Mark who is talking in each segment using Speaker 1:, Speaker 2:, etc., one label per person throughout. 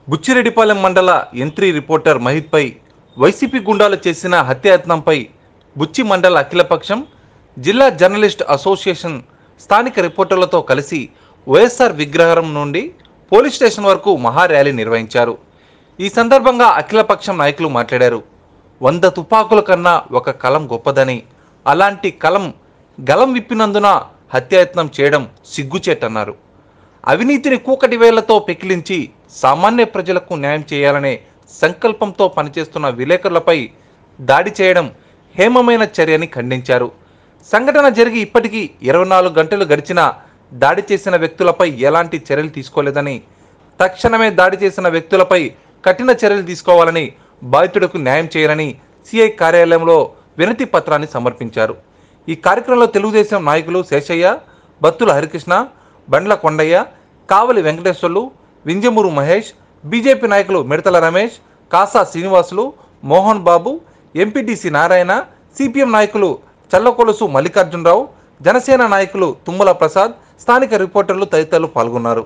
Speaker 1: బుచ్చిరెడ్డిపాలెం మండల యంత్రి reporter మహిత్పై YCP గుండాలు చేసిన హత్యాయత్నంపై బుచ్చి మండల అఖిలపక్షం జిల్లా జర్నలిస్ట్ అసోసియేషన్ స్థానిక రిపోర్టర్లతో కలిసి వైఎస్ఆర్ విగ్రహం నుండి పోలీస్ స్టేషన్ వరకు మహా ర్యాలీ నిర్వహించారు ఈ సందర్భంగా అఖిలపక్షం నాయకులు మాట్లాడారు వంద తుపాకుల కన్నా ఒక కలం గొప్పదని అలాంటి కలం గలం విప్పినందున హత్యాయత్నం చేయడం సిగ్గుచేటన్నారు అవినీతిని కూకటి వేళ్లతో పెకిలించి సామాన్య ప్రజలకు న్యాయం చేయాలనే సంకల్పంతో పనిచేస్తున్న విలేకరులపై దాడి చేయడం హేమమైన చర్యని ఖండించారు సంఘటన జరిగి ఇప్పటికీ ఇరవై నాలుగు గంటలు గడిచినా దాడి చేసిన వ్యక్తులపై ఎలాంటి చర్యలు తీసుకోలేదని తక్షణమే దాడి చేసిన వ్యక్తులపై కఠిన చర్యలు తీసుకోవాలని బాధితుడికి న్యాయం చేయాలని సిఐ కార్యాలయంలో వినతి పత్రాన్ని సమర్పించారు ఈ కార్యక్రమంలో తెలుగుదేశం నాయకులు శేషయ్య బత్తుల హరికృష్ణ బండ్ల కొండయ్య కావలి వెంకటేశ్వర్లు వింజమూరు మహేష్ బీజేపీ నాయకులు మిడతల రమేష్ కాసా శ్రీనివాసులు మోహన్ బాబు ఎంపీటీసీ నారాయణ సిపిఎం నాయకులు చల్లకొలుసు మల్లికార్జునరావు జనసేన నాయకులు తుమ్మల ప్రసాద్ స్థానిక రిపోర్టర్లు తదితరులు పాల్గొన్నారు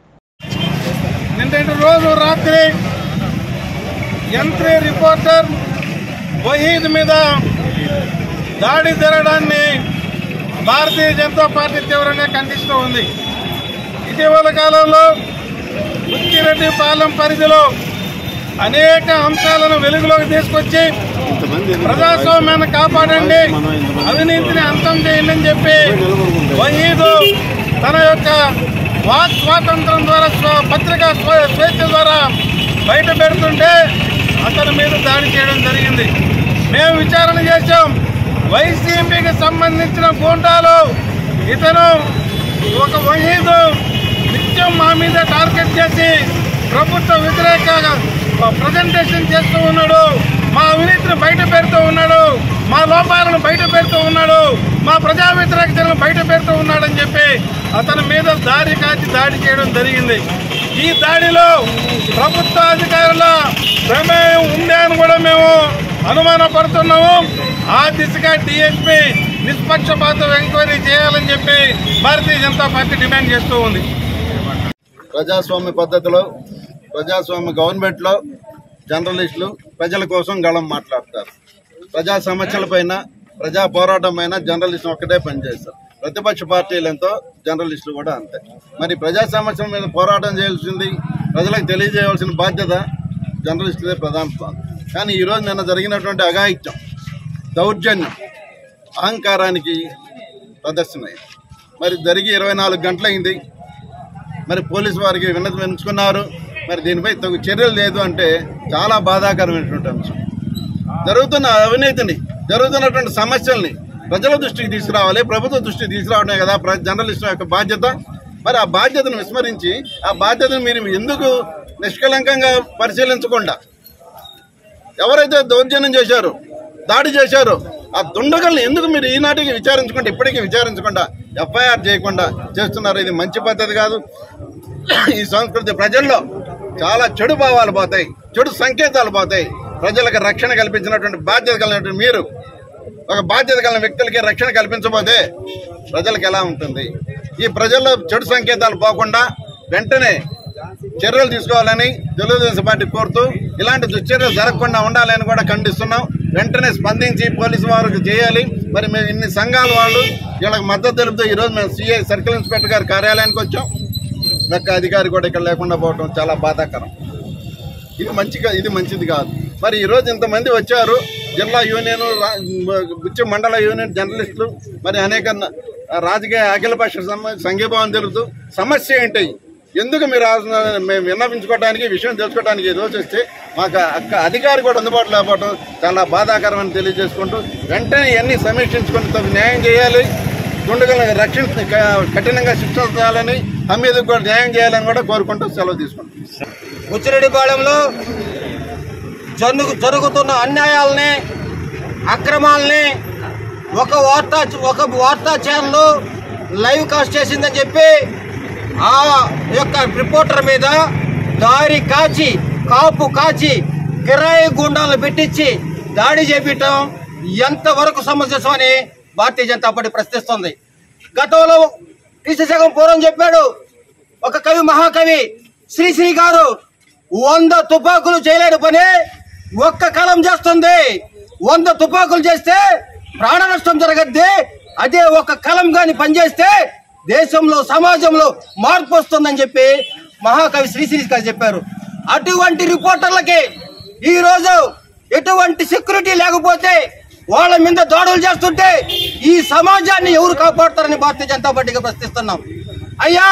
Speaker 2: నిన్నటి రోజు రాత్రి యంత్రి రిపోర్టర్ వహీద్ మీద దాడి జరగడాన్ని భారతీయ జనతా పార్టీ తీవ్రంగా ఖండిస్తూ ఉంది ఇటీవల కాలంలో ముక్కిరెడ్డి పాలెం పరిధిలో అనేక అంశాలను వెలుగులోకి తీసుకొచ్చి ప్రజాస్వామ్యాన్ని కాపాడండి అవినీతిని అంతం చేయండి అని చెప్పి వహీదు తన యొక్క వాక్ స్వాతంత్రం ద్వారా స్వ- పత్రికా స్వ- స్వేచ్ఛ ద్వారా బయట పెడుతుంటే అతని మీద దాడి చేయడం జరిగింది మేము విచారణ చేశాం వైసీపీకి సంబంధించిన గూండాలు ఇతను ఒక వహీదు నిత్యం మా మీద టార్గెట్ చేసి ప్రభుత్వ వ్యతిరేక ప్రజెంటేషన్ చేస్తూ ఉన్నాడు మా అవినీతిని బయట పెడుతూ ఉన్నాడు మా లోపాలను బయట పెడుతూ ఉన్నాడు మా ప్రజా వ్యతిరేకతలను బయట పెడుతూ ఉన్నాడని చెప్పి అతని మీద దాడి కాచి దాడి చేయడం జరిగింది ఈ దాడిలో ప్రభుత్వ అధికారుల ప్రమేయం ఉంది అని కూడా మేము అనుమానపడుతున్నాము ఆ దిశగా డిఎస్పీ నిష్పక్షపాత ఎంక్వైరీ చేయాలని చెప్పి భారతీయ జనతా పార్టీ డిమాండ్ చేస్తూ ఉంది
Speaker 3: ప్రజాస్వామ్య పద్ధతిలో ప్రజాస్వామ్య గవర్నమెంట్లో జర్నలిస్టులు ప్రజల కోసం గళం మాట్లాడతారు ప్రజా సమస్యలపైన ప్రజా పోరాటం పైన జర్నలిస్టులు ఒక్కటే పనిచేస్తారు ప్రతిపక్ష పార్టీలతో జర్నలిస్టులు కూడా అంతే మరి ప్రజా సమస్యల మీద పోరాటం చేయాల్సింది ప్రజలకు తెలియజేయవలసిన బాధ్యత జర్నలిస్టులే ప్రధాన పాత్ర కానీ ఈరోజు నిన్న జరిగినటువంటి అఘాయిత్యం దౌర్జన్యం అహంకారానికి ప్రదర్శన అయింది. మరి జరిగి ఇరవై నాలుగు గంటలైంది మరి పోలీసు వారికి విన్నతి వినుచుకున్నారు మరి దీనిపై తగు చర్యలు లేదు అంటే చాలా బాధాకరమైనటువంటి అంశం జరుగుతున్న అవినీతిని జరుగుతున్నటువంటి సమస్యల్ని ప్రజల దృష్టికి తీసుకురావాలి ప్రభుత్వ దృష్టికి తీసుకురావడమే కదా ప్ర- జర్నలిస్టుల యొక్క బాధ్యత మరి ఆ బాధ్యతను విస్మరించి ఆ బాధ్యతను మీరు ఎందుకు నిష్కలంకంగా పరిశీలించకుండా ఎవరైతే దౌర్జన్యం చేశారో దాడి చేశారో ఆ దుండగల్ని ఎందుకు మీరు ఈనాటికి విచారించకుండా ఇప్పటికీ విచారించకుండా ఎఫ్ఐఆర్ చేయకుండా చేస్తున్నారు ఇది మంచి పద్ధతి కాదు ఈ సంస్కృతి ప్రజల్లో చాలా చెడు భావాలు పోతాయి చెడు సంకేతాలు పోతాయి ప్రజలకు రక్షణ కల్పించినటువంటి బాధ్యత కలిగినటువంటి మీరు ఒక బాధ్యత కలిగిన వ్యక్తులకి రక్షణ కల్పించబోతే ప్రజలకు ఎలా ఉంటుంది ఈ ప్రజల్లో చెడు సంకేతాలు పోకుండా వెంటనే చర్యలు తీసుకోవాలని తెలుగుదేశం పార్టీ కోరుతూ ఇలాంటి దుశ్చర్యలు జరగకుండా ఉండాలని కూడా ఖండిస్తున్నాం వెంటనే స్పందించి పోలీసు వారికి చేయాలి మరి మేము ఇన్ని సంఘాల వాళ్ళు వీళ్ళకి మద్దతు తెలుపుతూ ఈరోజు మేము సిఐ సర్కిల్ ఇన్స్పెక్టర్ గారి కార్యాలయానికి వచ్చాం లెక్క అధికారి కూడా ఇక్కడ లేకుండా పోవడం చాలా బాధాకరం ఇది మంచిగా ఇది మంచిది కాదు మరి ఈరోజు ఇంతమంది వచ్చారు జిల్లా యూనియన్ రా- బుచ్చి మండల యూనియన్ జర్నలిస్టులు మరి అనేక న- రాజకీయ అఖిలపక్ష సమ- సంఘీభావం తెలుపుతూ సమస్య ఏంటి ఎందుకు మీరు ఆ- మేము విన్నవించుకోవడానికి విషయం తెలుసుకోవడానికి ఈ రోజు వస్తే మాకు అక్క అధికారి కూడా అందుబాటులో లేకపోవడం చాలా బాధాకరమని తెలియజేసుకుంటూ వెంటనే ఇవన్నీ సమీక్షించుకొని తగు న్యాయం చేయాలి దుండగులను రక్షణ క- కఠినంగా శిక్షలు చేయాలని హమీదుకు కూడా న్యాయం చేయాలని కూడా కోరుకుంటూ సెలవు తీసుకుంటాం
Speaker 4: బుచ్చిరెడ్డిపాళెంలో జరుగు జరుగుతున్న అన్యాయాలని అక్రమాలని ఒక వార్తా ఒక వార్తా ఛానల్ లైవ్ కాస్ట్ చేసిందని చెప్పి ఆ యొక్క రిపోర్టర్ మీద దారి కాచి కాపు కాచి కిరాయి గుండాలను పెట్టించి దాడి చేపించడం ఎంతవరకు సమంజసమని భారతీయ జనతా పార్టీ ప్రశ్నిస్తుంది గతంలో టీసీ సగం పూర్వం చెప్పాడు ఒక కవి మహాకవి శ్రీశ్రీ గారు వంద తుపాకులు చేయలేని పని ఒక్క కలం చేస్తుంది వంద తుపాకులు చేస్తే ప్రాణ నష్టం జరగద్ది అదే ఒక కలం గాని పనిచేస్తే దేశంలో సమాజంలో మార్పు వస్తుందని చెప్పి మహాకవి శ్రీశ్రీ గారు చెప్పారు అటువంటి రిపోర్టర్లకి ఈ రోజు ఎటువంటి సెక్యూరిటీ లేకపోతే వాళ్ళ మీద దాడులు చేస్తుంటే ఈ సమాజాన్ని ఎవరు కాపాడతారని భారతీయ జనతా పార్టీగా ప్రశ్నిస్తున్నాం అయ్యా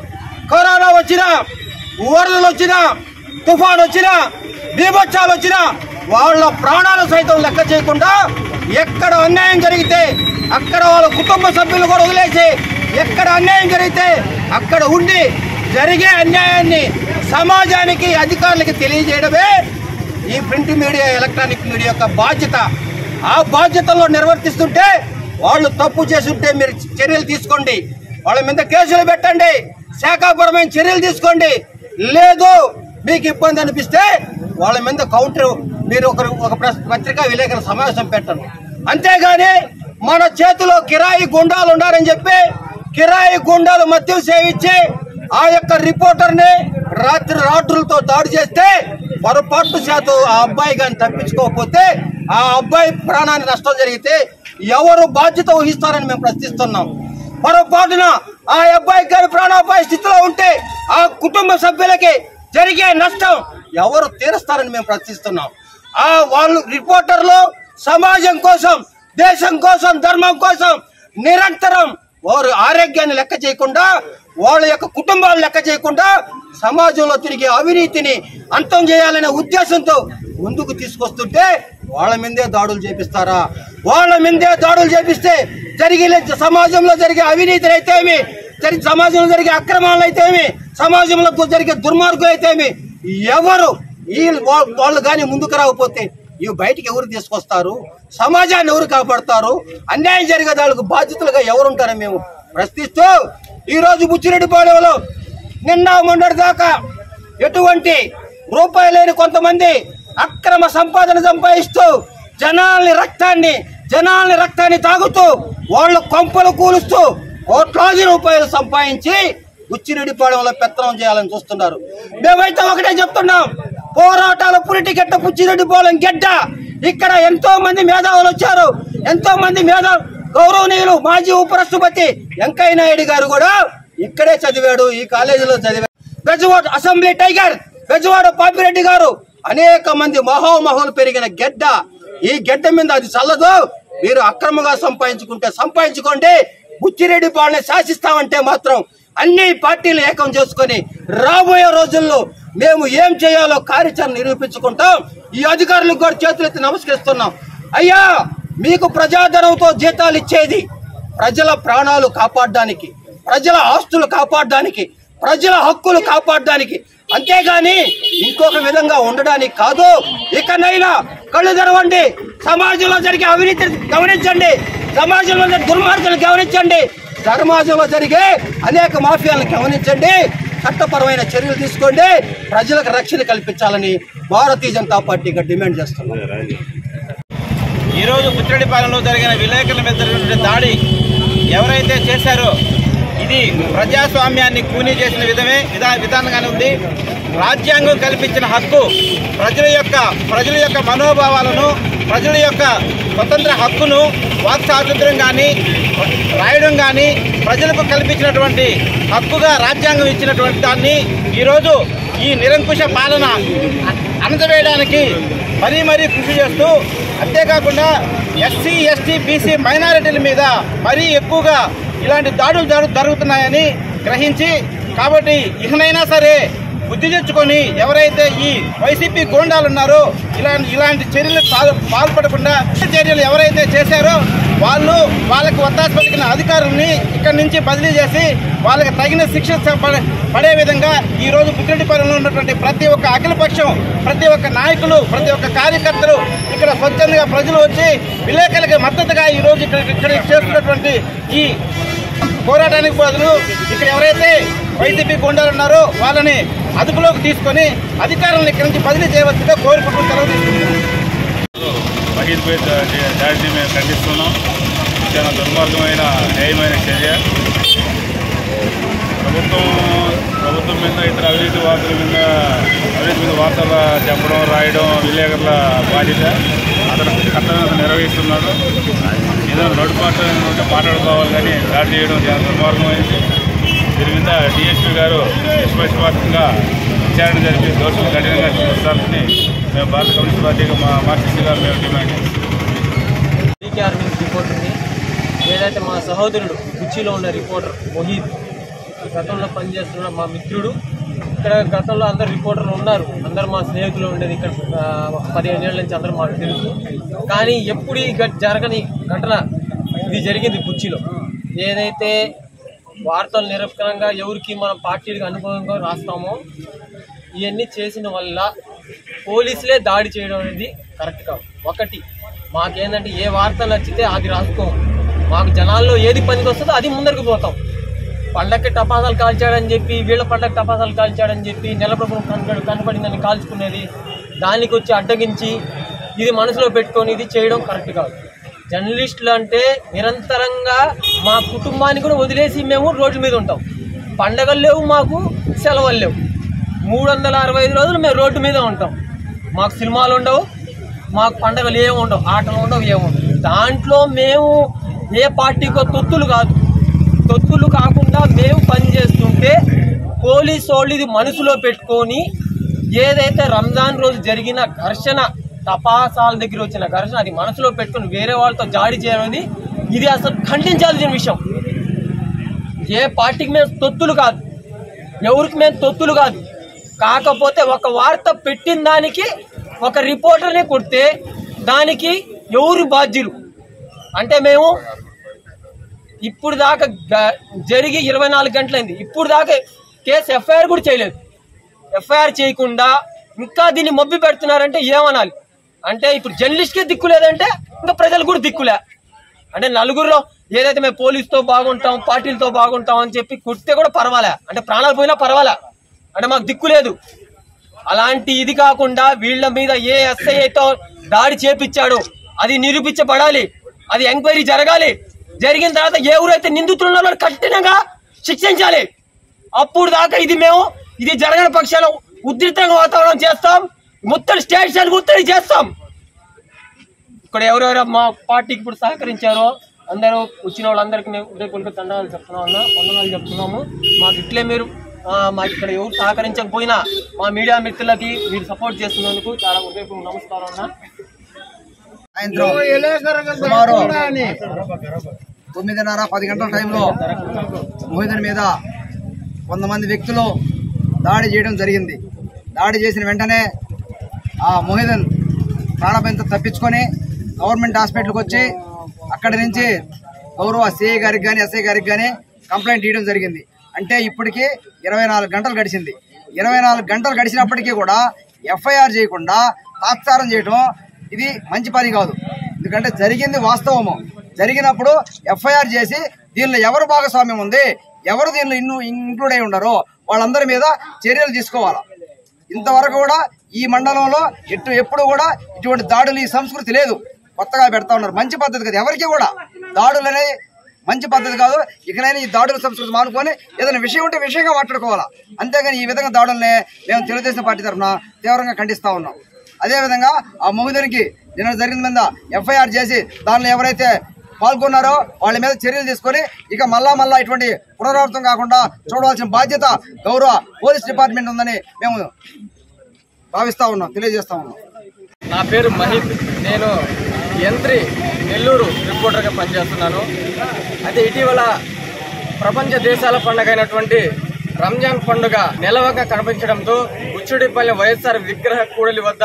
Speaker 4: కరోనా వచ్చినా వరదలు వచ్చినా తుఫాన్ వచ్చినా బీభత్సాలు వచ్చినా వాళ్ళ ప్రాణాలు సైతం లెక్క చేయకుండా ఎక్కడ అన్యాయం జరిగితే అక్కడ వాళ్ళ కుటుంబ సభ్యులు కూడా వదిలేసి ఎక్కడ అన్యాయం జరిగితే అక్కడ ఉండి జరిగే అన్యాయాన్ని సమాజానికి అధికారులకి తెలియజేయడమే ఈ ప్రింట్ మీడియా ఎలక్ట్రానిక్ మీడియా యొక్క బాధ్యత ఆ బాధ్యతలో నిర్వర్తిస్తుంటే వాళ్ళు తప్పు చేస్తుంటే మీరు చర్యలు తీసుకోండి వాళ్ళ మీద కేసులు పెట్టండి శాఖాపరమైన చర్యలు తీసుకోండి లేదు మీకు ఇబ్బంది అనిపిస్తే వాళ్ళ మీద కౌంటర్ మీరు ఒక ఒక ప్రెస్- పత్రికా విలేకరుల సమావేశం పెట్టండి అంతేగాని మన చేతిలో కిరాయి గుండాలు ఉండాలని చెప్పి కిరాయి గుండాలు మద్యం సేవించి ఆ యొక్క రిపోర్టర్ ని రాత్రి రాత్రులతో దాడి చేస్తే పొరపాటు శాతం ఆ అబ్బాయి కానీ తప్పించుకోకపోతే ఆ అబ్బాయి ప్రాణానికి నష్టం జరిగితే ఎవరు బాధ్యత వహిస్తారని మేము ప్రశ్నిస్తున్నాం పొరపాటున ఆ అబ్బాయి గారి ప్రాణాపాయ స్థితిలో ఉంటే ఆ కుటుంబ సభ్యులకి జరిగే నష్టం ఎవరు తీరుస్తారని మేము ప్రశ్నిస్తున్నాం ఆ వాళ్ళు రిపోర్టర్లు సమాజం కోసం దేశం కోసం ధర్మం కోసం నిరంతరం వారు ఆరోగ్యాన్ని లెక్క చేయకుండా వాళ్ళ యొక్క కుటుంబాలు లెక్క చేయకుండా సమాజంలో తిరిగే అవినీతిని అంతం చేయాలనే ఉద్దేశంతో ముందుకు తీసుకొస్తుంటే వాళ్ళ మీదే దాడులు చేపిస్తారా వాళ్ళ మీదే దాడులు చేపిస్తే జరిగే సమాజంలో జరిగే అవినీతిని అయితేమి జరిగే సమాజంలో జరిగే అక్రమాలు అయితేమి సమాజంలో జరిగే దుర్మార్గులు అయితేమి ఎవరు ఈ వా- వాళ్ళు కానీ ముందుకు రాకపోతే ఇవి బయటికి ఎవరు తీసుకొస్తారు సమాజాన్ని ఎవరు కాపాడతారు అన్యాయం జరిగే వాళ్ళకు బాధ్యతలుగా ఎవరుంటారని మేము ప్రశ్నిస్తూ ఈ రోజు బుచ్చిరెడ్డిపాలెంలో నిన్న మొన్నటి దాకా ఎటువంటి రూపాయి లేని కొంతమంది అక్రమ సంపాదన సంపాదిస్తూ జనాల్ని రక్తాన్ని జనాల్ని రక్తాన్ని తాగుతూ వాళ్ళ కొంపలు కూలుస్తూ కోట్లాది రూపాయలు సంపాదించి బుచ్చిరెడ్డిపాలెంలో పెత్తనం చేయాలని చూస్తున్నారు మేమైతే ఒకటే చెప్తున్నాం పోరాటాల పురిటికెట్ట బుచ్చిరెడ్డిపాలెం గెడ్డ ఇక్కడ ఎంతో మంది మేధావులు వచ్చారు ఎంతో మంది మేధా గౌరవనీయులు మాజీ ఉపరాష్ట్రపతి వెంకయ్య నాయుడు గారు కూడా ఇక్కడే చదివాడు ఈ కాలేజీలో చదివాడు బెజవాడ అసెంబ్లీ టైగర్ బెజవాడ పాపిరెడ్డి గారు అనేక మంది మహోమహులు పెరిగిన గెడ్డ ఈ గెడ్డ మీద అది చల్లదు మీరు అక్రమంగా సంపాదించుకుంటే సంపాదించుకోండి బుచ్చిరెడ్డి పాలన శాసిస్తామంటే మాత్రం అన్ని పార్టీలు ఏకం చేసుకొని రాబోయే రోజుల్లో మేము ఏం చేయాలో కార్యాచరణ నిరూపించుకుంటాం ఈ అధికారులకు కూడా చేతులెత్తి నమస్కరిస్తున్నాం అయ్యా మీకు ప్రజాధనంతో జీతాలు ఇచ్చేది ప్రజల ప్రాణాలు కాపాడడానికి ప్రజల ఆస్తులు కాపాడడానికి ప్రజల హక్కులు కాపాడడానికి అంతేగాని ఇంకొక విధంగా ఉండడానికి కాదు ఇకనైనా కళ్ళు తెరవండి సమాజంలో జరిగే అవినీతిని గమనించండి సమాజంలో జరిగే దుర్మార్గాలు గమనించండి సమాజంలో జరిగే అనేక మాఫియాలను గమనించండి చట్టపరమైన చర్యలు తీసుకోండి ప్రజలకు రక్షణ కల్పించాలని భారతీయ జనతా పార్టీగా డిమాండ్ చేస్తున్నాం
Speaker 5: ఈరోజు బుచ్చిరెడ్డిపాలెంలో జరిగిన విలేకరుల మీద జరిగిన దాడి ఎవరైతే చేశారో ఇది ప్రజాస్వామ్యాన్ని కూనీ చేసిన విధమే విధా విధానంగానే ఉంది రాజ్యాంగం కల్పించిన హక్కు ప్రజల యొక్క ప్రజల యొక్క మనోభావాలను ప్రజల యొక్క స్వతంత్ర హక్కును వాక్ స్వాతంత్ర్యం కానీ రాయడం కానీ ప్రజలకు కల్పించినటువంటి హక్కుగా రాజ్యాంగం ఇచ్చినటువంటి దాన్ని ఈరోజు ఈ నిరంకుశ పాలన అణచివేయడానికి మరీ మరీ కృషి చేస్తూ అంతేకాకుండా ఎస్సీ ఎస్టీ బీసీ మైనారిటీల మీద మరీ ఎక్కువగా ఇలాంటి దాడులు జరు- జరుగుతున్నాయని గ్రహించి కాబట్టి ఇకనైనా సరే బుద్ధి తెచ్చుకొని ఎవరైతే ఈ వైసీపీ గోండాలు ఉన్నారో ఇలాంటి ఇలాంటి చర్యలు పాల్- పాల్పడకుండా చర్యలు ఎవరైతే చేశారో వాళ్ళు వాళ్ళకి ఒత్తాసు పలికిన అధికారుల్ని ఇక్కడి నుంచి బదిలీ చేసి వాళ్ళకి తగిన శిక్ష పడే- పడే విధంగా ఈ రోజు బుద్ధిరెడ్డిపాలెంలో ఉన్నటువంటి ప్రతి ఒక్క అఖిలపక్షం ప్రతి ఒక్క నాయకులు ప్రతి ఒక్క కార్యకర్తలు ఇక్కడ స్వచ్ఛందంగా ప్రజలు వచ్చి విలేకరులకు మద్దతుగా ఈ రోజు ఇక్కడ ఇక్కడ చేస్తున్నటువంటి ఈ పోరాటానికి బదులు ఇక్కడ ఎవరైతే వైసీపీ గుండాలు ఉన్నారో వాళ్ళని అదుపులోకి తీసుకొని అధికారులను ఇక్కడి నుంచి బదిలీ చేయవలసిందిగా కోరుకుంటూ సెలవు తీసుకుంటున్నాను
Speaker 6: మహీద్పై దాడిని మేము ఖండిస్తున్నాం చాలా దుర్మార్గమైన న్యాయమైన చర్య ప్రభుత్వం ప్రభుత్వం మతం మీద ఇతర అవినీతి వార్తల మీద అవినీతి మీద వార్తలు చెప్పడం రాయడం విలేకరుల బాధ్యత అతను కర్తవ్యం నిర్వహిస్తున్నాడు ఏదో నడుపాటు ఉంటే మాట్లాడుకోవాలి కానీ దాడి చేయడం చాలా దుర్మార్గమైంది దీని మీద డిఎస్పీ గారు నిష్పక్షపాతంగా విచారణ జరిపి దోషులు కఠినంగా శిక్షిస్తారని మేము భారత కమ్యూనిస్ట్ పార్టీగా మా మార్క్సిస్టుగా మేము డిమాండ్ చేస్తాం
Speaker 7: డీకేఆర్ న్యూస్ రిపోర్ట్ ఉంది ఏదైతే మా సహోదరుడు కుర్చీలో ఉన్న రిపోర్టర్ మొహీద్ గతంలో పనిచేస్తున్న మా మిత్రుడు ఇక్కడ గతంలో అందరు రిపోర్టర్లు ఉన్నారు అందరు మా స్నేహితులు ఉండేది ఇక్కడ ఆ, ఒక పదిహేను ఏళ్ళ నుంచి అందరూ మాకు తెలుసు కానీ ఎప్పుడు ఈ ఘట- జరగని ఘటన ఇది జరిగింది కుర్చీలో ఏదైతే వార్తలు నిరపకరంగా ఎవరికి మనం పార్టీలకు అనుభవంగా రాస్తామో ఇవన్నీ చేసిన వల్ల పోలీసులే దాడి చేయడం అనేది కరెక్ట్ కాదు ఒకటి మాకేంటంటే ఏ వార్త నచ్చితే అది రాసుకోం మాకు జనాల్లో ఏది పనికి వస్తుందో అది ముందరికి పోతాం పండక్కి టపాసాలు కాల్చాడని చెప్పి వీళ్ళ పండగ టపాసాలు కాల్చాడని చెప్పి నెలప్రభుత్వం కనబడి కనబడిందని కాల్చుకునేది దానికి వచ్చి అడ్డగించి ఇది మనసులో పెట్టుకొని ఇది చేయడం కరెక్ట్ కాదు జర్నలిస్టులు అంటే నిరంతరంగా మా కుటుంబాన్ని కూడా వదిలేసి మేము రోడ్ల మీద ఉంటాం పండగలు లేవు మాకు సెలవులు లేవు మూడు వందల అరవై ఐదు రోజులు మేము రోడ్డు మీద ఉంటాం మాకు సినిమాలు ఉండవు మాకు పండగలు ఏమి ఉండవు ఆటలు ఉండవు ఏముండవు దాంట్లో మేము ఏ పార్టీకో తొత్తులు కాదు తొత్తులు కాకుండా మేము పనిచేస్తుంటే పోలీసు వాళ్ళు ఇది మనసులో పెట్టుకొని ఏదైతే రంజాన్ రోజు జరిగిన ఘర్షణ తపాసాల దగ్గర వచ్చిన ఘర్షణ అది మనసులో పెట్టుకొని వేరే వాళ్ళతో జాడి చేయడం ఇది అసలు ఖండించాల్సిన విషయం ఏ పార్టీకి మేము తొత్తులు కాదు ఎవరికి మేము తొత్తులు కాదు కాకపోతే ఒక వార్త పెట్టిన దానికి ఒక రిపోర్టర్ని కొడితే దానికి ఎవరు బాధ్యులు అంటే మేము ఇప్పుడు దాకా గ- జరిగి ఇరవై నాలుగు గంటలైంది ఇప్పుడు దాకా కేసు ఎఫ్ఐఆర్ కూడా చేయలేదు ఎఫ్ఐఆర్ చేయకుండా ఇంకా దీన్ని మబ్బి పెడుతున్నారంటే ఏమనాలి అంటే ఇప్పుడు జర్నలిస్ట్కి దిక్కు లేదంటే ఇంకా ప్రజలు కూడా దిక్కులే అంటే నలుగురిలో ఏదైతే మేము పోలీసుతో బాగుంటాం పార్టీలతో బాగుంటాం అని చెప్పి కుడితే కూడా పర్వాలే అంటే ప్రాణాలు పోయినా పర్వాలే అంటే మాకు దిక్కు లేదు అలాంటి ఇది కాకుండా వీళ్ళ మీద ఏ ఎస్ఐ అయితే దాడి చేపించాడో అది నిరూపించబడాలి అది ఎంక్వైరీ జరగాలి జరిగిన తర్వాత ఏ ఊరైతే నిందితులు ఉన్నారో వాళ్ళని కఠినంగా శిక్షించాలి అప్పుడు దాకా ఇది మేము ఇది జరగని పక్షాలు ఉధృతంగా వాతావరణం చేస్తాం ముత్తడి స్టేషన్ ముత్తడి చేస్తాం ఇక్కడ ఎవరెవరు మా పార్టీకి ఇప్పుడు సహకరించారో అందరూ వచ్చిన వాళ్ళందరికీ మేము ఉదయపూర్వక దండాలు చెప్తున్నాం అన్న వందనాలు చెప్తున్నాము మాకు ఇట్లే మీరు ఆ, మాకు ఇక్కడ ఎవరు సహకరించకపోయినా మా మీడియా మిత్రులకి మీరు సపోర్ట్ చేస్తున్నందుకు చాలా ఉదయపూర్వక నమస్కారం అన్న
Speaker 8: సాయంత్రం సుమారు తొమ్మిదిన్నర పది గంటల టైంలో మోహిదన్ మీద కొంతమంది వ్యక్తులు దాడి చేయడం జరిగింది దాడి చేసిన వెంటనే ఆ మోహిదన్ ప్రాణభయంతో తప్పించుకొని గవర్నమెంట్ హాస్పిటల్కి వచ్చి అక్కడి నుంచి గౌరవ సిఐ గారికి కానీ ఎస్ఐ గారికి కానీ కంప్లైంట్ ఇవ్వడం జరిగింది అంటే ఇప్పటికి ఇరవై నాలుగు గంటలు గడిచింది ఇరవై నాలుగు గంటలు గడిచినప్పటికీ కూడా ఎఫ్ఐఆర్ చేయకుండా తాత్సారం చేయడం ఇది మంచి పని కాదు ఎందుకంటే జరిగింది వాస్తవము జరిగినప్పుడు ఎఫ్ఐఆర్ చేసి దీనిలో ఎవరు భాగస్వామ్యం ఉంది ఎవరు దీనిలో ఇన్ను ఇంక్లూడ్ అయి ఉన్నారో వాళ్ళందరి మీద చర్యలు తీసుకోవాలా ఇంతవరకు కూడా ఈ మండలంలో ఎటు ఎప్పుడు కూడా ఇటువంటి దాడులు ఈ సంస్కృతి లేదు కొత్తగా పెడతా ఉన్నారు మంచి పద్ధతి కాదు ఎవరికి కూడా దాడులు అనేది మంచి పద్ధతి కాదు ఇకనైనా ఈ దాడుల సంస్కృతి మానుకొని ఏదైనా విషయం ఉంటే విషయంగా మాట్లాడుకోవాలా అంతేగాని ఈ విధంగా దాడుల్ని మేము తెలుగుదేశం పార్టీ తరఫున తీవ్రంగా ఖండిస్తా ఉన్నాం అదేవిధంగా ఆ మొగుదరికి నిన్న జరిగిన మీద ఎఫ్ఐఆర్ చేసి దానిలో ఎవరైతే పాల్గొన్నారో వాళ్ళ మీద చర్యలు తీసుకొని ఇక మళ్ళా మళ్ళా ఇటువంటి పునరావృతం కాకుండా చూడవలసిన బాధ్యత గౌరవ పోలీస్ డిపార్ట్మెంట్ ఉందని మేము భావిస్తా ఉన్నాం తెలియజేస్తా ఉన్నాం
Speaker 7: నా పేరు మహిత్ నేను యంత్రి నెల్లూరు రిపోర్టర్గా పనిచేస్తున్నాను అయితే ఇటీవల ప్రపంచ దేశాల పండుగ అయినటువంటి రంజాన్ పండుగ నెలవక కనిపించడంతో ఉచ్చుడిపల్లి వైఎస్ఆర్ విగ్రహ కూడలి వద్ద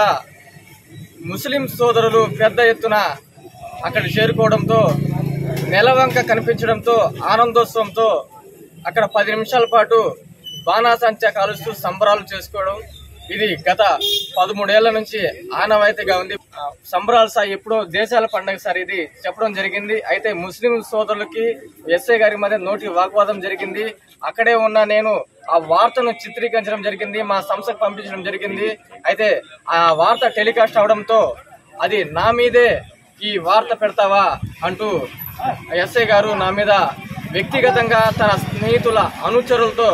Speaker 7: ముస్లిం సోదరులు పెద్ద ఎత్తున అక్కడ చేరుకోవడంతో నెలవంక కనిపించడంతో ఆనందోత్సవంతో అక్కడ పది నిమిషాల పాటు బాణాసంచా కాలుస్తూ సంబరాలు చేసుకోవడం ఇది గత పదమూడేళ్ల నుంచి ఆనవాయితీగా ఉంది ఆ, సంబరాలు సార్ ఎప్పుడో దేశాల పండుగ సార్ ఇది చెప్పడం జరిగింది అయితే ముస్లిం సోదరులకి ఎస్ఐ గారి మధ్య నోటి వాగ్వాదం జరిగింది అక్కడే ఉన్న నేను ఆ వార్తను చిత్రీకరించడం జరిగింది మా సంస్థకు పంపించడం జరిగింది అయితే ఆ వార్త టెలికాస్ట్ అవడంతో అది నా మీదే ఈ వార్త పెడతావా అంటూ ఎస్ఐ గారు నా మీద వ్యక్తిగతంగా తన స్నేహితుల అనుచరులతో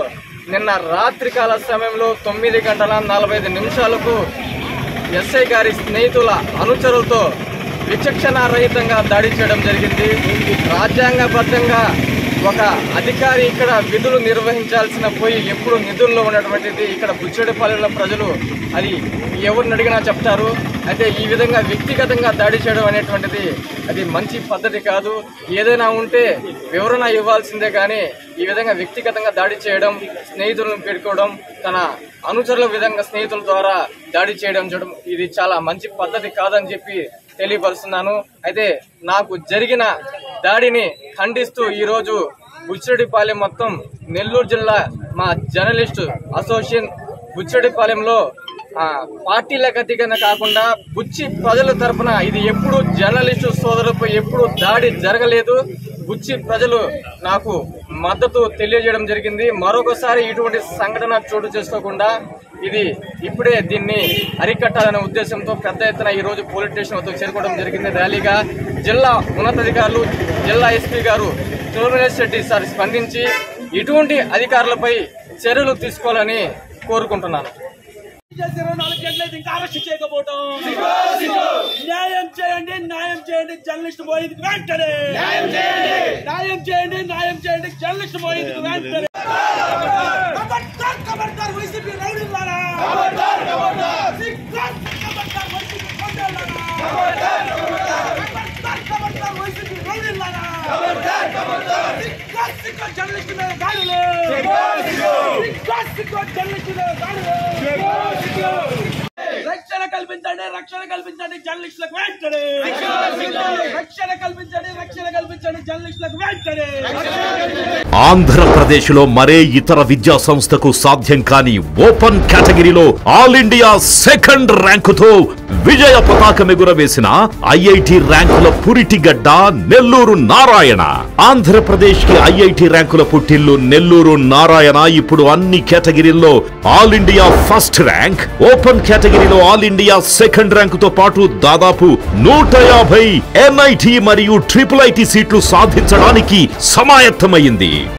Speaker 7: నిన్న రాత్రికాల సమయంలో తొమ్మిది గంటల నలభై ఐదు నిమిషాలకు ఎస్ఐ గారి స్నేహితుల అనుచరులతో విచక్షణ రహితంగా దాడి చేయడం జరిగింది రాజ్యాంగబద్ధంగా ఒక అధికారి ఇక్కడ విధులు నిర్వహించాల్సిన పోయి ఎప్పుడు నిధుల్లో ఉన్నటువంటిది ఇక్కడ బుచ్చడిపాలెంలో ప్రజలు అది ఎవరిని అడిగినా చెప్తారు అయితే ఈ విధంగా వ్యక్తిగతంగా దాడి చేయడం అనేటువంటిది అది మంచి పద్ధతి కాదు ఏదైనా ఉంటే వివరణ ఇవ్వాల్సిందే కానీ ఈ విధంగా వ్యక్తిగతంగా దాడి చేయడం స్నేహితులను పెట్టుకోవడం తన అనుచరుల విధంగా స్నేహితుల ద్వారా దాడి చేయడం చేయడం ఇది చాలా మంచి పద్ధతి కాదని చెప్పి తెలియపరుస్తున్నాను అయితే నాకు జరిగిన దాడిని ఖండిస్తూ ఈరోజు బుచ్చిరెడ్డిపాలెం మొత్తం నెల్లూరు జిల్లా మా జర్నలిస్టు అసోసియేషన్ బుచ్చిరెడ్డిపాలెంలో ఆ, పార్టీలకు అతీతంగా కాకుండా బుచ్చి ప్రజల తరపున ఇది ఎప్పుడు జర్నలిస్టు సోదరులపై ఎప్పుడు దాడి జరగలేదు బుచ్చి ప్రజలు నాకు మద్దతు తెలియజేయడం జరిగింది మరొకసారి ఇటువంటి సంఘటన చోటు చేసుకోకుండా ఇది ఇప్పుడే దీన్ని అరికట్టాలనే ఉద్దేశంతో పెద్ద ఎత్తున ఈ రోజు పోలీస్ స్టేషన్ వద్దకు చేరుకోవడం జరిగింది ర్యాలీగా జిల్లా ఉన్నతాధికారులు జిల్లా ఎస్పీ గారు చోమేష్ రెడ్డి సార్ స్పందించి ఇటువంటి అధికారులపై చర్యలు తీసుకోవాలని కోరుకుంటున్నాను
Speaker 9: చేసి ఇరవై నాలుగు గంటలైతే ఇంకా అరెస్ట్ చేయకపోవటం న్యాయం చేయండి న్యాయం చేయండి జర్నలిస్ట్ పోయింది వెంటనే న్యాయం చేయండి న్యాయం చేయండి న్యాయం చేయండి జర్నలిస్ట్ పోయింది వెంటనే ఖబర్దార్ ఖబర్దార్ వైసీపీ రౌడీలారా ఖబర్దార్ ఖబర్దార్ సిగ్గార్ ఖబర్దార్ వైసీపీ కొండలారా ఖబర్దార్ ఖబర్దార్ ఖబర్దార్ వైసీపీ రౌడీలారా ఖబర్దార్ ఖబర్దార్ సిగ్గార్ సిగ్గార్ జర్నలిస్ట్ మీద దాడులు సిగ్గార్ సిగ్గార్ సిగ్గార్ జర్నలిస్ట్ మీద దాడులు రక్షణ కల్పించండి రక్షణ కల్పించండి జర్నలిస్టులకు వెంటనే రక్షణ కల్పించండి రక్షణ కల్పించండి జర్నలిస్టులకు వెంటనే
Speaker 10: ఆంధ్రప్రదేశ్లో మరే ఇతర విద్యా సంస్థకు సాధ్యం కాని ఓపెన్ కేటగిరీలో ఆల్ ఇండియా సెకండ్ ర్యాంకుతో విజయ పతాకం ఎగురవేసిన ఐఐటి ర్యాంకుల పురిటిగడ్డ నెల్లూరు నారాయణ ఆంధ్రప్రదేశ్ కి ఐఐటి ర్యాంకుల పుట్టిల్లు నెల్లూరు నారాయణ ఇప్పుడు అన్ని కేటగిరీల్లో all India first rank open కేటగిరీలో ఆల్ ఇండియా సెకండ్ ర్యాంకుతో పాటు దాదాపు నూట యాభై ఎన్ఐటి మరియు ట్రిపుల్ ఐటి సీట్లు సాధించడానికి సమాయత్తమైంది